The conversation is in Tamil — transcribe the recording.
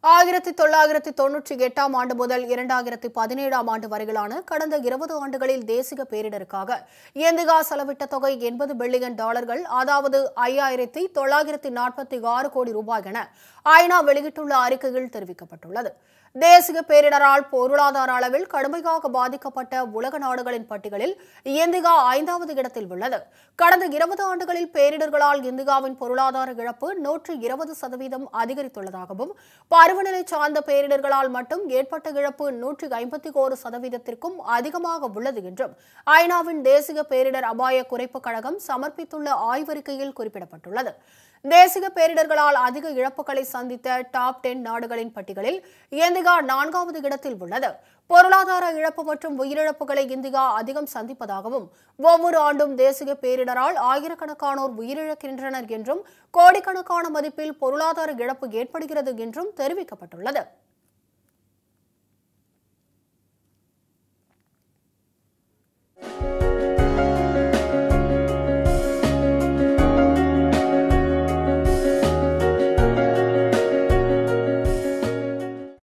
ஆயிரத்தி தொள்ளாயிரத்தி தொன்னூற்றி எட்டாம் ஆண்டு முதல் இரண்டாயிரத்தி பதினேழாம் ஆண்டு வரையிலான கடந்த இருபது ஆண்டுகளில் தேசிய பேரிடருக்காக இந்தியா செலவிட்ட தொகை எண்பது பில்லியன் டாலர்கள் அதாவது ஐயாயிரத்தி தொள்ளாயிரத்தி நாற்பத்தி ஆறு கோடி ரூபாய் என ஐநா வெளியிட்டுள்ள அறிக்கையில் தெரிவிக்கப்பட்டுள்ளது தேசிய பேரிடரால் பொருளாதார அளவில் கடுமையாக பாதிக்கப்பட்ட உலக நாடுகளின் பட்டியலில் இந்தியா ஐந்தாவது இடத்தில் உள்ளது கடந்த இருபது ஆண்டுகளில் பேரிடர்களால் இந்தியாவின் பொருளாதார இழப்பு நூற்று இருபது சதவீதம் அதிகரித்துள்ளதாகவும் பருவநிலை சார்ந்த பேரிடர்களால் மட்டும் ஏற்பட்ட இழப்பு நூற்றி ஐம்பத்தி ஓரு சதவீதத்திற்கும் அதிகமாக உள்ளது என்றும் ஐநாவின் தேசிய பேரிடர் அபாய குறைப்பு கழகம் சமர்ப்பித்துள்ள ஆய்வறிக்கையில் குறிப்பிடப்பட்டுள்ளது தேசிய பேரிடர்களால் அதிக இழப்புகளை சந்தித்த டாப் டென் நாடுகளின் பட்டியலில் இந்தியா நான்காவது இடத்தில் உள்ளது பொருளாதார இழப்பு மற்றும் உயிரிழப்புகளை இந்தியா அதிகம் சந்திப்பதாகவும் ஒவ்வொரு ஆண்டும் தேசிய பேரிடரால் ஆயிரக்கணக்கானோர் உயிரிழக்கின்றனர் என்றும் கோடிக்கணக்கான மதிப்பில் பொருளாதார இழப்பு ஏற்படுகிறது என்றும் தெரிவிக்கப்பட்டுள்ளது